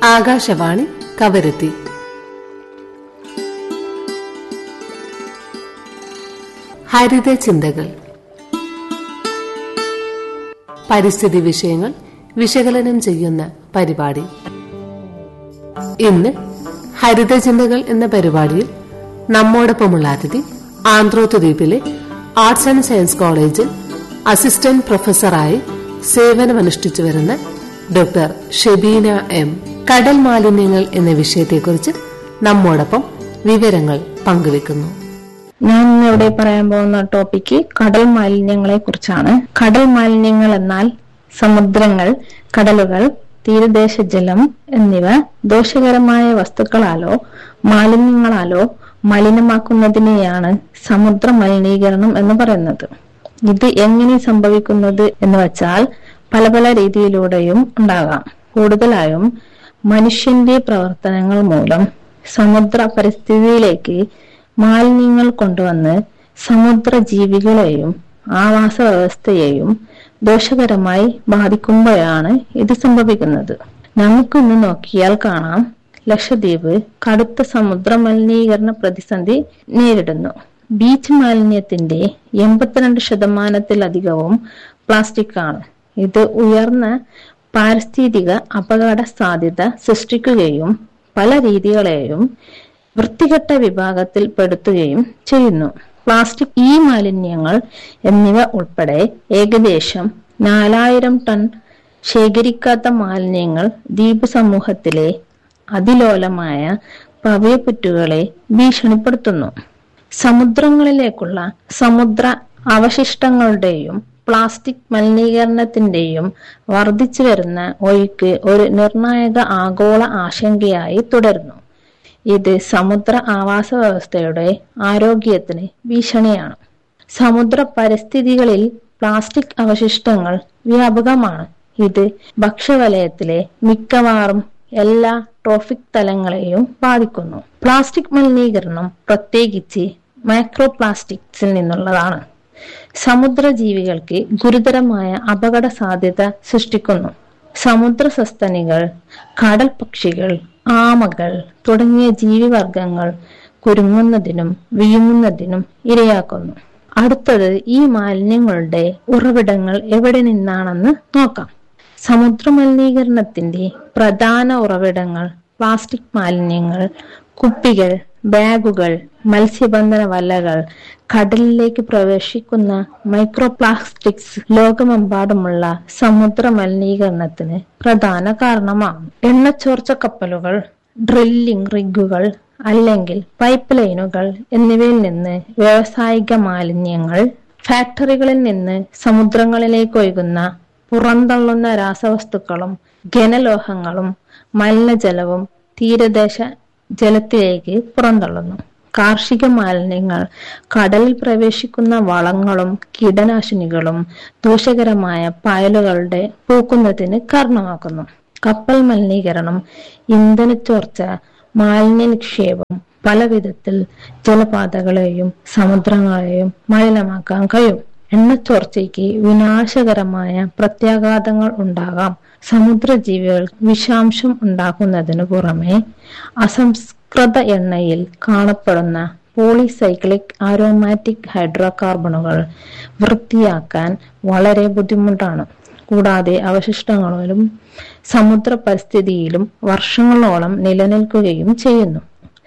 ആകാശവാണി കവരത്തി ഹരിത ചിന്തകൾ പരിസ്ഥിതി വിഷയങ്ങൾ വിശകലനം ചെയ്യുന്ന പരിപാടി ഇന്ന് ഹരിത ചിന്തകൾ എന്ന പരിപാടിയിൽ നമ്മോടൊപ്പമുള്ള അതിഥി ആന്ധ്രോത്ത് ദ്വീപിലെ ആർട്സ് ആൻഡ് സയൻസ് കോളേജിൽ അസിസ്റ്റന്റ് പ്രൊഫസറായി സേവനമനുഷ്ഠിച്ചു വരുന്ന ഡോക്ടർ ഷെബീന എം കടൽ മാലിന്യങ്ങൾ എന്ന വിഷയത്തെക്കുറിച്ച് നമ്മോടൊപ്പം വിവരങ്ങൾ പങ്കുവെക്കുന്നു ഞാൻ ഇന്ന് ഇവിടെ പറയാൻ പോകുന്ന ടോപ്പിക്ക് കടൽ മാലിന്യങ്ങളെ കുറിച്ചാണ് കടൽ മാലിന്യങ്ങൾ എന്നാൽ സമുദ്രങ്ങൾ കടലുകൾ തീരദേശ ജലം എന്നിവ ദോഷകരമായ വസ്തുക്കളാലോ മാലിന്യങ്ങളാലോ മലിനമാക്കുന്നതിനെയാണ് സമുദ്ര മലിനീകരണം എന്ന് പറയുന്നത് ഇത് എങ്ങനെ സംഭവിക്കുന്നത് എന്ന് വെച്ചാൽ പല പല രീതിയിലൂടെയും ഉണ്ടാകാം കൂടുതലായും മനുഷ്യന്റെ പ്രവർത്തനങ്ങൾ മൂലം സമുദ്ര പരിസ്ഥിതിയിലേക്ക് മാലിന്യങ്ങൾ കൊണ്ടുവന്ന് സമുദ്ര ജീവികളെയും ആവാസ വ്യവസ്ഥയെയും ദോഷകരമായി ബാധിക്കുമ്പോഴാണ് ഇത് സംഭവിക്കുന്നത് നമുക്കിന്ന് നോക്കിയാൽ കാണാം ലക്ഷദ്വീപ് കടുത്ത സമുദ്ര മലിനീകരണ പ്രതിസന്ധി നേരിടുന്നു ബീച്ച് മാലിന്യത്തിന്റെ എൺപത്തിരണ്ട് ശതമാനത്തിലധികവും പ്ലാസ്റ്റിക് ആണ് ഇത് ഉയർന്ന പാരിസ്ഥിതിക അപകട സാധ്യത സൃഷ്ടിക്കുകയും പല രീതികളെയും വൃത്തികെട്ട വിഭാഗത്തിൽ പെടുത്തുകയും ചെയ്യുന്നു പ്ലാസ്റ്റിക് ഈ മാലിന്യങ്ങൾ എന്നിവ ഉൾപ്പെടെ ഏകദേശം നാലായിരം ടൺ ശേഖരിക്കാത്ത മാലിന്യങ്ങൾ ദ്വീപ് സമൂഹത്തിലെ അതിലോലമായ പവയപ്പുറ്റുകളെ ഭീഷണിപ്പെടുത്തുന്നു സമുദ്രങ്ങളിലേക്കുള്ള സമുദ്ര അവശിഷ്ടങ്ങളുടെയും പ്ലാസ്റ്റിക് മലിനീകരണത്തിന്റെയും വർദ്ധിച്ചു വരുന്ന ഒഴുക്ക് ഒരു നിർണായക ആഗോള ആശങ്കയായി തുടരുന്നു ഇത് സമുദ്ര ആവാസ വ്യവസ്ഥയുടെ ആരോഗ്യത്തിന് ഭീഷണിയാണ് സമുദ്ര പരിസ്ഥിതികളിൽ പ്ലാസ്റ്റിക് അവശിഷ്ടങ്ങൾ വ്യാപകമാണ് ഇത് ഭക്ഷ്യവലയത്തിലെ മിക്കവാറും എല്ലാ ട്രോഫിക് തലങ്ങളെയും ബാധിക്കുന്നു പ്ലാസ്റ്റിക് മലിനീകരണം പ്രത്യേകിച്ച് മൈക്രോ പ്ലാസ്റ്റിക്സിൽ നിന്നുള്ളതാണ് സമുദ്രജീവികൾക്ക് ഗുരുതരമായ അപകട സാധ്യത സൃഷ്ടിക്കുന്നു സമുദ്ര സസ്തനികൾ കടൽ പക്ഷികൾ ആമകൾ തുടങ്ങിയ ജീവിവർഗങ്ങൾ കുരുങ്ങുന്നതിനും വിഴുങ്ങുന്നതിനും ഇരയാക്കുന്നു അടുത്തത് ഈ മാലിന്യങ്ങളുടെ ഉറവിടങ്ങൾ എവിടെ നിന്നാണെന്ന് നോക്കാം സമുദ്ര മലിനീകരണത്തിന്റെ പ്രധാന ഉറവിടങ്ങൾ പ്ലാസ്റ്റിക് മാലിന്യങ്ങൾ കുപ്പികൾ ബാഗുകൾ മത്സ്യബന്ധന വലകൾ കടലിലേക്ക് പ്രവേശിക്കുന്ന മൈക്രോ പ്ലാസ്റ്റിക്സ് ലോകമെമ്പാടുമുള്ള സമുദ്ര മലിനീകരണത്തിന് പ്രധാന കാരണമാണ് എണ്ണച്ചോർച്ച കപ്പലുകൾ ഡ്രില്ലിംഗ് റിഗുകൾ അല്ലെങ്കിൽ പൈപ്പ് ലൈനുകൾ എന്നിവയിൽ നിന്ന് വ്യാവസായിക മാലിന്യങ്ങൾ ഫാക്ടറികളിൽ നിന്ന് സമുദ്രങ്ങളിലേക്ക് ഒഴുകുന്ന പുറന്തള്ളുന്ന രാസവസ്തുക്കളും ഘനലോഹങ്ങളും മലിനജലവും തീരദേശ ജലത്തിലേക്ക് പുറന്തള്ളുന്നു കാർഷിക മാലിന്യങ്ങൾ കടലിൽ പ്രവേശിക്കുന്ന വളങ്ങളും കീടനാശിനികളും ദോഷകരമായ പായലുകളുടെ പൂക്കുന്നതിന് കാരണമാക്കുന്നു കപ്പൽ മലിനീകരണം ഇന്ധനച്ചോർച്ച മാലിന്യ നിക്ഷേപം പല വിധത്തിൽ ജലപാതകളെയും സമുദ്രങ്ങളെയും മലിനമാക്കാൻ കഴിയും എണ്ണച്ചോർച്ചയ്ക്ക് വിനാശകരമായ പ്രത്യാഘാതങ്ങൾ ഉണ്ടാകാം സമുദ്രജീവികൾ വിഷാംശം ഉണ്ടാക്കുന്നതിനു പുറമെ അസംസ്കൃത എണ്ണയിൽ കാണപ്പെടുന്ന പോളിസൈക്ലിക് ആരോമാറ്റിക് ഹൈഡ്രോകാർബണുകൾ വൃത്തിയാക്കാൻ വളരെ ബുദ്ധിമുട്ടാണ് കൂടാതെ അവശിഷ്ടങ്ങളിലും സമുദ്ര പരിസ്ഥിതിയിലും വർഷങ്ങളോളം നിലനിൽക്കുകയും ചെയ്യുന്നു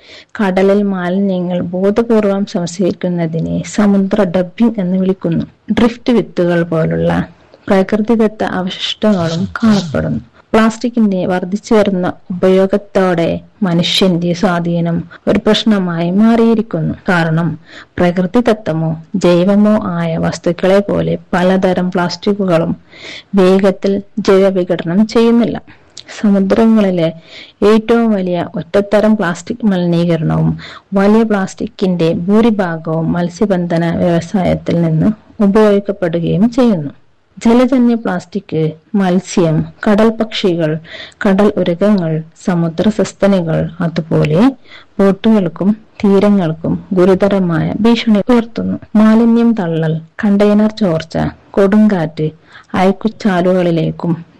കടലിൽ മാലിന്യങ്ങൾ ബോധപൂർവം സംസ്കരിക്കുന്നതിനെ സമുദ്ര ഡബ്ബിംഗ് എന്ന് വിളിക്കുന്നു ഡ്രിഫ്റ്റ് വിത്തുകൾ പോലുള്ള പ്രകൃതിദത്ത അവശിഷ്ടങ്ങളും കാണപ്പെടുന്നു പ്ലാസ്റ്റിക്കിന്റെ വർദ്ധിച്ചു വരുന്ന ഉപയോഗത്തോടെ മനുഷ്യന്റെ സ്വാധീനം ഒരു പ്രശ്നമായി മാറിയിരിക്കുന്നു കാരണം പ്രകൃതിദത്തമോ ജൈവമോ ആയ വസ്തുക്കളെ പോലെ പലതരം പ്ലാസ്റ്റിക്കുകളും വേഗത്തിൽ ജൈവവിഘടനം ചെയ്യുന്നില്ല സമുദ്രങ്ങളിലെ ഏറ്റവും വലിയ ഒറ്റത്തരം പ്ലാസ്റ്റിക് മലിനീകരണവും വലിയ പ്ലാസ്റ്റിക്കിന്റെ ഭൂരിഭാഗവും മത്സ്യബന്ധന വ്യവസായത്തിൽ നിന്ന് ഉപയോഗിക്കപ്പെടുകയും ചെയ്യുന്നു ജലജന്യ പ്ലാസ്റ്റിക് മത്സ്യം കടൽ പക്ഷികൾ കടൽ ഉരകങ്ങൾ സമുദ്ര സസ്തനികൾ അതുപോലെ ബോട്ടുകൾക്കും തീരങ്ങൾക്കും ഗുരുതരമായ ഭീഷണി ഉയർത്തുന്നു മാലിന്യം തള്ളൽ കണ്ടെയ്നർ ചോർച്ച കൊടുങ്കാറ്റ് അയക്കുച്ചാലുകളിലേക്കും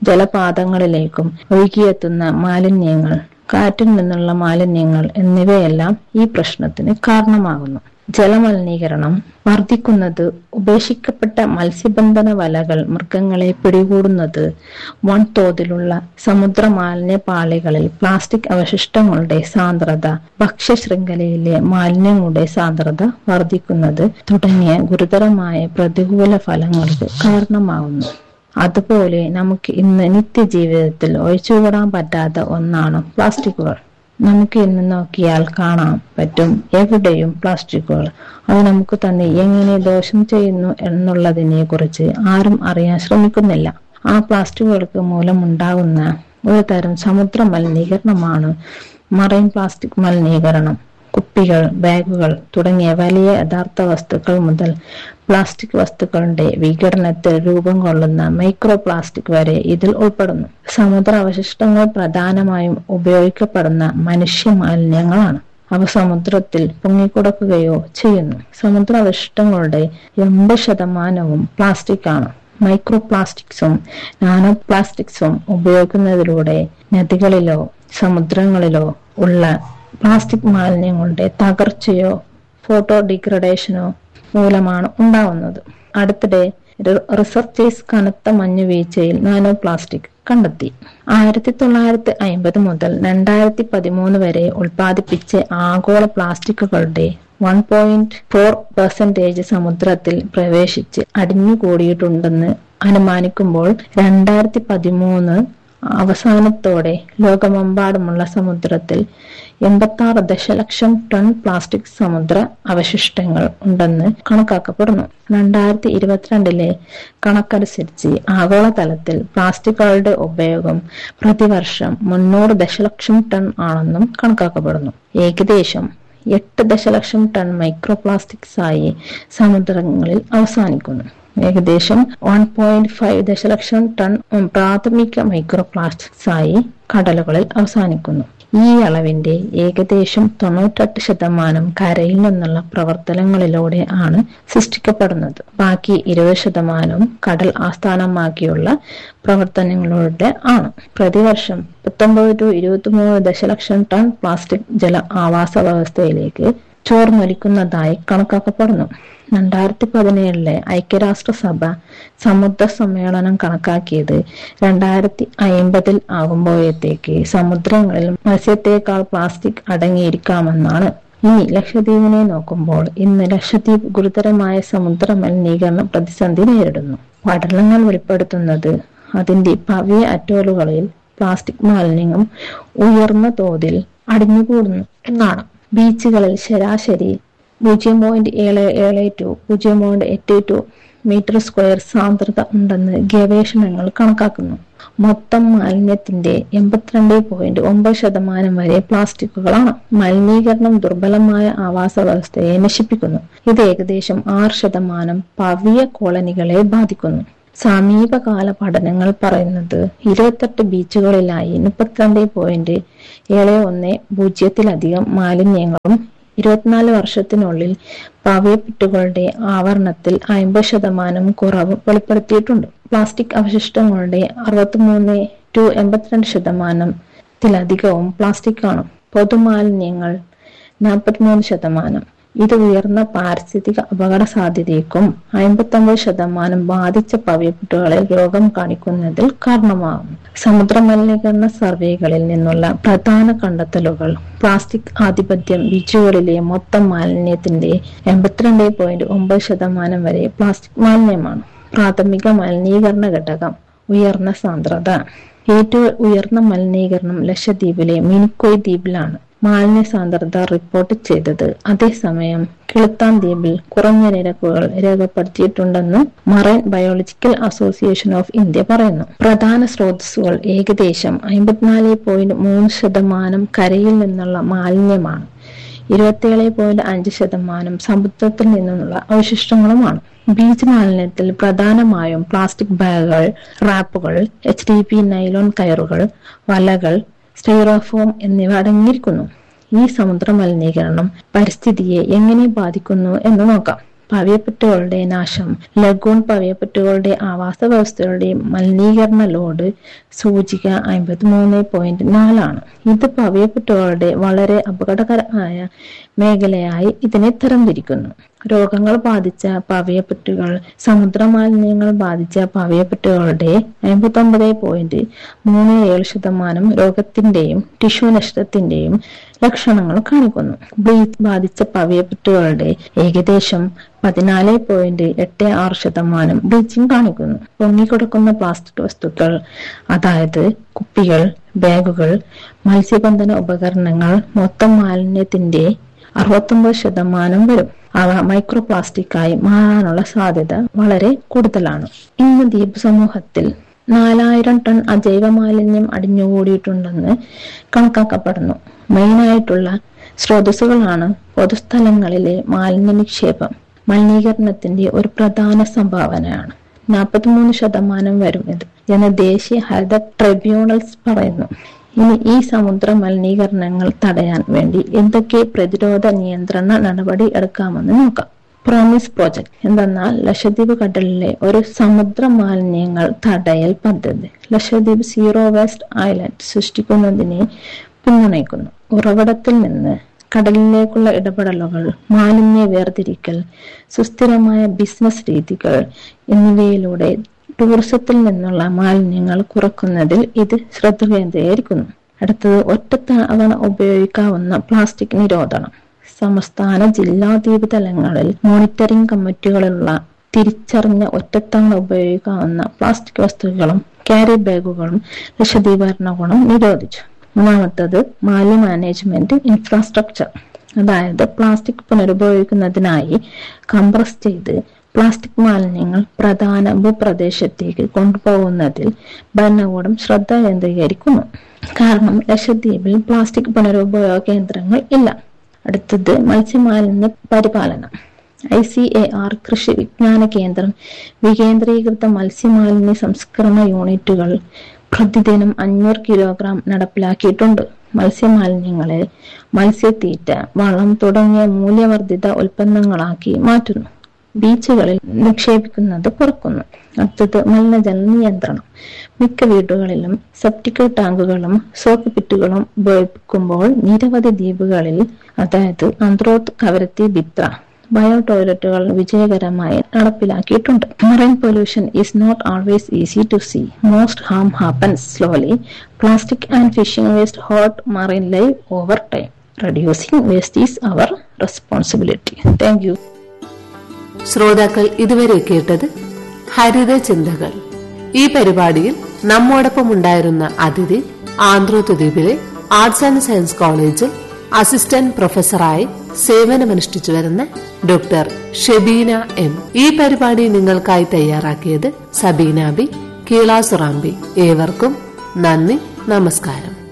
ജലപാതങ്ങളിലേക്കും ഒഴുകിയെത്തുന്ന മാലിന്യങ്ങൾ കാറ്റിൽ നിന്നുള്ള മാലിന്യങ്ങൾ എന്നിവയെല്ലാം ഈ പ്രശ്നത്തിന് കാരണമാകുന്നു ജലമലിനീകരണം വർദ്ധിക്കുന്നത് ഉപേക്ഷിക്കപ്പെട്ട മത്സ്യബന്ധന വലകൾ മൃഗങ്ങളെ പിടികൂടുന്നത് വൻതോതിലുള്ള സമുദ്ര മാലിന്യ പാളികളിൽ പ്ലാസ്റ്റിക് അവശിഷ്ടങ്ങളുടെ സാന്ദ്രത ഭക്ഷ്യശൃംഖലയിലെ മാലിന്യങ്ങളുടെ സാന്ദ്രത വർദ്ധിക്കുന്നത് തുടങ്ങിയ ഗുരുതരമായ പ്രതികൂല ഫലങ്ങൾക്ക് കാരണമാകുന്നു അതുപോലെ നമുക്ക് ഇന്ന് നിത്യജീവിതത്തിൽ ഒഴിച്ചുകൂടാൻ പറ്റാത്ത ഒന്നാണ് പ്ലാസ്റ്റിക്കുകൾ നമുക്ക് ഇന്ന് നോക്കിയാൽ കാണാൻ പറ്റും എവിടെയും പ്ലാസ്റ്റിക്കുകൾ അത് നമുക്ക് തന്നെ എങ്ങനെ ദോഷം ചെയ്യുന്നു എന്നുള്ളതിനെ കുറിച്ച് ആരും അറിയാൻ ശ്രമിക്കുന്നില്ല ആ പ്ലാസ്റ്റിക്കുകൾക്ക് മൂലമുണ്ടാകുന്ന ഒരു തരം സമുദ്ര മലിനീകരണമാണ് മറൈൻ പ്ലാസ്റ്റിക് മലിനീകരണം കുപ്പികൾ ബാഗുകൾ തുടങ്ങിയ വലിയ യഥാർത്ഥ വസ്തുക്കൾ മുതൽ പ്ലാസ്റ്റിക് വസ്തുക്കളുടെ വിഘടനത്തിൽ രൂപം കൊള്ളുന്ന മൈക്രോ പ്ലാസ്റ്റിക് വരെ ഇതിൽ ഉൾപ്പെടുന്നു സമുദ്ര അവശിഷ്ടങ്ങൾ പ്രധാനമായും ഉപയോഗിക്കപ്പെടുന്ന മനുഷ്യ മാലിന്യങ്ങളാണ് അവ സമുദ്രത്തിൽ പൊങ്ങിക്കുടക്കുകയോ ചെയ്യുന്നു സമുദ്ര അവശിഷ്ടങ്ങളുടെ എൺപത് ശതമാനവും പ്ലാസ്റ്റിക് ആണ് മൈക്രോ പ്ലാസ്റ്റിക്സും നാനോ പ്ലാസ്റ്റിക്സും ഉപയോഗിക്കുന്നതിലൂടെ നദികളിലോ സമുദ്രങ്ങളിലോ ഉള്ള പ്ലാസ്റ്റിക് മാലിന്യങ്ങളുടെ തകർച്ചയോ ഫോട്ടോ ഡിഗ്രഡേഷനോ മൂലമാണ് ഉണ്ടാവുന്നത് അടുത്തിടെ റിസർച്ചേഴ്സ് കനത്ത മഞ്ഞുവീഴ്ചയിൽ നാനോ പ്ലാസ്റ്റിക് കണ്ടെത്തി ആയിരത്തി തൊള്ളായിരത്തി അമ്പത് മുതൽ രണ്ടായിരത്തി പതിമൂന്ന് വരെ ഉൽപ്പാദിപ്പിച്ച ആഗോള പ്ലാസ്റ്റിക്കുകളുടെ വൺ പോയിന്റ് ഫോർ പെർസെന്റേജ് സമുദ്രത്തിൽ പ്രവേശിച്ച് അടിഞ്ഞുകൂടിയിട്ടുണ്ടെന്ന് അനുമാനിക്കുമ്പോൾ രണ്ടായിരത്തി പതിമൂന്ന് അവസാനത്തോടെ ലോകമെമ്പാടുമുള്ള സമുദ്രത്തിൽ എൺപത്തി ആറ് ദശലക്ഷം ടൺ പ്ലാസ്റ്റിക് സമുദ്ര അവശിഷ്ടങ്ങൾ ഉണ്ടെന്ന് കണക്കാക്കപ്പെടുന്നു രണ്ടായിരത്തി ഇരുപത്തിരണ്ടിലെ കണക്കനുസരിച്ച് ആഗോളതലത്തിൽ പ്ലാസ്റ്റിക്കുകളുടെ ഉപയോഗം പ്രതിവർഷം മുന്നൂറ് ദശലക്ഷം ടൺ ആണെന്നും കണക്കാക്കപ്പെടുന്നു ഏകദേശം എട്ട് ദശലക്ഷം ടൺ മൈക്രോ പ്ലാസ്റ്റിക്സ് ആയി സമുദ്രങ്ങളിൽ അവസാനിക്കുന്നു ഏകദേശം വൺ പോയിന്റ് ഫൈവ് ദശലക്ഷം ടൺ പ്രാഥമിക മൈക്രോ പ്ലാസ്റ്റിക്സ് ആയി കടലുകളിൽ അവസാനിക്കുന്നു ഈ അളവിന്റെ ഏകദേശം തൊണ്ണൂറ്റെട്ട് ശതമാനം കരയിൽ നിന്നുള്ള പ്രവർത്തനങ്ങളിലൂടെ ആണ് സൃഷ്ടിക്കപ്പെടുന്നത് ബാക്കി ഇരുപത് ശതമാനം കടൽ ആസ്ഥാനമാക്കിയുള്ള പ്രവർത്തനങ്ങളിലൂടെ ആണ് പ്രതിവർഷം പത്തൊമ്പത് ടു ഇരുപത്തിമൂന്ന് ദശലക്ഷം ടൺ പ്ലാസ്റ്റിക് ജല ആവാസ വ്യവസ്ഥയിലേക്ക് ചോർന്നൊലിക്കുന്നതായി കണക്കാക്കപ്പെടുന്നു രണ്ടായിരത്തി പതിനേഴിലെ ഐക്യരാഷ്ട്രസഭ സമുദ്ര സമ്മേളനം കണക്കാക്കിയത് രണ്ടായിരത്തി അയിമ്പതിൽ ആകുമ്പോഴത്തേക്ക് സമുദ്രങ്ങളിൽ മത്സ്യത്തെക്കാൾ പ്ലാസ്റ്റിക് അടങ്ങിയിരിക്കാമെന്നാണ് ഇനി ലക്ഷദ്വീപിനെ നോക്കുമ്പോൾ ഇന്ന് ലക്ഷദ്വീപ് ഗുരുതരമായ സമുദ്ര മലിനീകരണ പ്രതിസന്ധി നേരിടുന്നു പഠനങ്ങൾ വെളിപ്പെടുത്തുന്നത് അതിന്റെ പവിയ അറ്റോളുകളിൽ പ്ലാസ്റ്റിക് മാലിന്യങ്ങൾ ഉയർന്ന തോതിൽ അടിഞ്ഞുകൂടുന്നു എന്നാണ് ബീച്ചുകളിൽ ശരാശരി പൂജ്യം പോയിന്റ് ഏഴ് ഏഴ് ടു പൂജ്യം പോയിന്റ് എട്ട് ടു മീറ്റർ സ്ക്വയർ സാന്ദ്രത ഉണ്ടെന്ന് ഗവേഷണങ്ങൾ കണക്കാക്കുന്നു മൊത്തം മാലിന്യത്തിന്റെ എൺപത്തിരണ്ട് പോയിന്റ് ഒമ്പത് ശതമാനം വരെ പ്ലാസ്റ്റിക്കുകളാണ് മലിനീകരണം ദുർബലമായ ആവാസ വ്യവസ്ഥയെ നശിപ്പിക്കുന്നു ഇത് ഏകദേശം ആറ് ശതമാനം പവിയ കോളനികളെ ബാധിക്കുന്നു സമീപകാല പഠനങ്ങൾ പറയുന്നത് ഇരുപത്തെട്ട് ബീച്ചുകളിലായി മുപ്പത്തിരണ്ട് പോയിന്റ് ഏഴ് ഒന്ന് പൂജ്യത്തിലധികം മാലിന്യങ്ങളും ഇരുപത്തിനാല് വർഷത്തിനുള്ളിൽ പവയപ്പെട്ടുകളുടെ ആവരണത്തിൽ അമ്പത് ശതമാനം കുറവ് വെളിപ്പെടുത്തിയിട്ടുണ്ട് പ്ലാസ്റ്റിക് അവശിഷ്ടങ്ങളുടെ അറുപത്തിമൂന്ന് ടു എൺപത്തിരണ്ട് ശതമാനത്തിലധികവും പ്ലാസ്റ്റിക് ആണ് പൊതുമാലിന്യങ്ങൾ നാൽപ്പത്തിമൂന്ന് ശതമാനം ഇത് ഉയർന്ന പാരിസ്ഥിതിക അപകട സാധ്യതയ്ക്കും അമ്പത്തൊമ്പത് ശതമാനം ബാധിച്ച പവ്യപ്പെട്ടുകളെ രോഗം കാണിക്കുന്നതിൽ കാരണമാകും സമുദ്ര മലിനീകരണ സർവേകളിൽ നിന്നുള്ള പ്രധാന കണ്ടെത്തലുകൾ പ്ലാസ്റ്റിക് ആധിപത്യം ബീച്ചുകളിലെ മൊത്തം മാലിന്യത്തിന്റെ എൺപത്തിരണ്ട് പോയിന്റ് ഒമ്പത് ശതമാനം വരെ പ്ലാസ്റ്റിക് മാലിന്യമാണ് പ്രാഥമിക മലിനീകരണ ഘടകം ഉയർന്ന സാന്ദ്രത ഏറ്റവും ഉയർന്ന മലിനീകരണം ലക്ഷദ്വീപിലെ മിനിക്കോയ് ദ്വീപിലാണ് മാലിന്യ സാന്ദ്രത റിപ്പോർട്ട് ചെയ്തത് അതേസമയം കിളുത്താൻ ദ്വീപിൽ കുറഞ്ഞ നിരക്കുകൾ രേഖപ്പെടുത്തിയിട്ടുണ്ടെന്ന് marine biological association of India പറയുന്നു പ്രധാന സ്രോതസ്സുകൾ ഏകദേശം അമ്പത്തിനാല് പോയിന്റ് മൂന്ന് ശതമാനം കരയിൽ നിന്നുള്ള മാലിന്യമാണ് ഇരുപത്തിയേഴ് പോയിന്റ് അഞ്ച് ശതമാനം സമുദ്രത്തിൽ നിന്നുള്ള അവശിഷ്ടങ്ങളുമാണ് ബീച്ച് മാലിന്യത്തിൽ പ്രധാനമായും പ്ലാസ്റ്റിക് ബാഗുകൾ റാപ്പുകൾ എച്ച് ഡി പി നൈലോൺ കയറുകൾ വലകൾ സ്റ്റൈറോഫോം എന്നിവ അടങ്ങിയിരിക്കുന്നു ഈ സമുദ്ര മലിനീകരണം പരിസ്ഥിതിയെ എങ്ങനെ ബാധിക്കുന്നു എന്ന് നോക്കാം പവ്യപ്പറ്റുകളുടെ നാശം ലഗൂൺ പവ്യപ്പറ്റുകളുടെ ആവാസ വ്യവസ്ഥകളുടെയും മലിനീകരണ ലോഡ് സൂചിക അമ്പത്തിമൂന്ന് പോയിന്റ് നാലാണ് ഇത് പവ്യപ്പറ്റുകളുടെ വളരെ അപകടകരമായ മേഖലയായി ഇതിനെ തരംതിരിക്കുന്നു രോഗങ്ങൾ ബാധിച്ച പവയപ്പറ്റുകൾ സമുദ്ര മാലിന്യങ്ങൾ ബാധിച്ച പവയപ്പറ്റുകളുടെ അമ്പത്തി ഒമ്പത് പോയിന്റ് മൂന്ന് ഏഴ് ശതമാനം രോഗത്തിന്റെയും ടിഷ്യൂ നഷ്ടത്തിന്റെയും ലക്ഷണങ്ങൾ കാണിക്കുന്നു ബ്ലീച്ച് ബാധിച്ച പവയപ്പറ്റുകളുടെ ഏകദേശം പതിനാല് പോയിന്റ് എട്ട് ആറ് ശതമാനം ബ്ലീച്ചിങ് കാണിക്കുന്നു പൊങ്ങിക്കിടക്കുന്ന പ്ലാസ്റ്റിക് വസ്തുക്കൾ അതായത് കുപ്പികൾ ബാഗുകൾ മത്സ്യബന്ധന ഉപകരണങ്ങൾ മൊത്തം മാലിന്യത്തിന്റെ അറുപത്തൊമ്പത് ശതമാനം വരും അവ മൈക്രോ പ്ലാസ്റ്റിക്കായി മാറാനുള്ള സാധ്യത വളരെ കൂടുതലാണ് ഇന്ന് ദ്വീപ് സമൂഹത്തിൽ നാലായിരം ടൺ അജൈവ മാലിന്യം അടിഞ്ഞുകൂടിയിട്ടുണ്ടെന്ന് കണക്കാക്കപ്പെടുന്നു മെയിനായിട്ടുള്ള സ്രോതസ്സുകളാണ് പൊതുസ്ഥലങ്ങളിലെ മാലിന്യ നിക്ഷേപം മലിനീകരണത്തിന്റെ ഒരു പ്രധാന സംഭാവനയാണ് നാൽപ്പത്തിമൂന്ന് ശതമാനം വരും ഇത് എന്ന് ദേശീയ ഹരിത ട്രിബ്യൂണൽസ് പറയുന്നു ഇനി ഈ സമുദ്ര മലിനീകരണങ്ങൾ തടയാൻ വേണ്ടി എന്തൊക്കെ പ്രതിരോധ നിയന്ത്രണ നടപടി എടുക്കാമെന്ന് നോക്കാം പ്രോമിസ് പ്രോജക്ട് എന്തെന്നാൽ ലക്ഷദ്വീപ് കടലിലെ ഒരു സമുദ്ര മാലിന്യങ്ങൾ തടയൽ പദ്ധതി ലക്ഷദ്വീപ് സീറോ വേസ്റ്റ് ഐലൻഡ് സൃഷ്ടിക്കുന്നതിനെ പിന്തുണയ്ക്കുന്നു ഉറവിടത്തിൽ നിന്ന് കടലിലേക്കുള്ള ഇടപെടലുകൾ മാലിന്യ വേർതിരിക്കൽ സുസ്ഥിരമായ ബിസിനസ് രീതികൾ എന്നിവയിലൂടെ ടൂറിസത്തിൽ നിന്നുള്ള മാലിന്യങ്ങൾ കുറക്കുന്നതിൽ ഇത് ശ്രദ്ധ കേന്ദ്രീകരിക്കുന്നു അടുത്തത് ഒറ്റത്തവണ ഉപയോഗിക്കാവുന്ന പ്ലാസ്റ്റിക് നിരോധനം സംസ്ഥാന ജില്ലാ ദ്വീപ് തലങ്ങളിൽ മോണിറ്ററിംഗ് കമ്മിറ്റികളുള്ള തിരിച്ചറിഞ്ഞ ഒറ്റത്തവണ ഉപയോഗിക്കാവുന്ന പ്ലാസ്റ്റിക് വസ്തുക്കളും ക്യാരി ബാഗുകളും ലക്ഷദ്വീപ് ഭരണകൂടം നിരോധിച്ചു മൂന്നാമത്തത് മാലി മാനേജ്മെന്റ് ഇൻഫ്രാസ്ട്രക്ചർ അതായത് പ്ലാസ്റ്റിക് പുനരുപയോഗിക്കുന്നതിനായി കംപ്രസ് ചെയ്ത് പ്ലാസ്റ്റിക് മാലിന്യങ്ങൾ പ്രധാന ഭൂപ്രദേശത്തേക്ക് കൊണ്ടുപോകുന്നതിൽ ഭരണകൂടം ശ്രദ്ധ കേന്ദ്രീകരിക്കുന്നു കാരണം ലക്ഷദ്വീപിൽ പ്ലാസ്റ്റിക് പുനരുപയോഗ കേന്ദ്രങ്ങൾ ഇല്ല അടുത്തത് മത്സ്യമാലിന്യ പരിപാലനം ഐ സി എ ആർ കൃഷി വിജ്ഞാന കേന്ദ്രം വികേന്ദ്രീകൃത മത്സ്യമാലിന്യ സംസ്കരണ യൂണിറ്റുകൾ പ്രതിദിനം അഞ്ഞൂറ് കിലോഗ്രാം നടപ്പിലാക്കിയിട്ടുണ്ട് മത്സ്യമാലിന്യങ്ങളെ മത്സ്യത്തീറ്റ വളം തുടങ്ങിയ മൂല്യവർദ്ധിത ഉൽപ്പന്നങ്ങളാക്കി മാറ്റുന്നു ബീച്ചുകളിൽ നിക്ഷേപിക്കുന്നത് കുറക്കുന്നു അടുത്തത് മലിനജല നിയന്ത്രണം മിക്ക വീടുകളിലും സെപ്റ്റിക് ടാങ്കുകളും സോപ്പ് പിറ്റുകളും ഉപയോഗിക്കുമ്പോൾ നിരവധി ദ്വീപുകളിൽ അതായത് അന്ത്രോത്ത് കവരത്തി ബിത്ര ബയോ ടോയ്ലറ്റുകൾ വിജയകരമായി നടപ്പിലാക്കിയിട്ടുണ്ട് marine pollution is not always easy to see most harm happens slowly plastic and fishing waste hurt marine life over time reducing waste is our responsibility thank you ശ്രോതാക്കൾ ഇതുവരെ കേട്ടത് ഹരിത ചിന്തകൾ ഈ പരിപാടിയിൽ നമ്മോടൊപ്പം ഉണ്ടായിരുന്ന അതിഥി ആന്ധ്രോത്ത് ദ്വീപിലെ ആർട്സ് ആൻഡ് സയൻസ് കോളേജിൽ അസിസ്റ്റന്റ് പ്രൊഫസറായി സേവനമനുഷ്ഠിച്ചു വരുന്ന ഡോക്ടർ ഷെബീന എം ഈ പരിപാടി നിങ്ങൾക്കായി തയ്യാറാക്കിയത് സബീന ബി കീളാസുറാംബി ഏവർക്കും നന്ദി നമസ്കാരം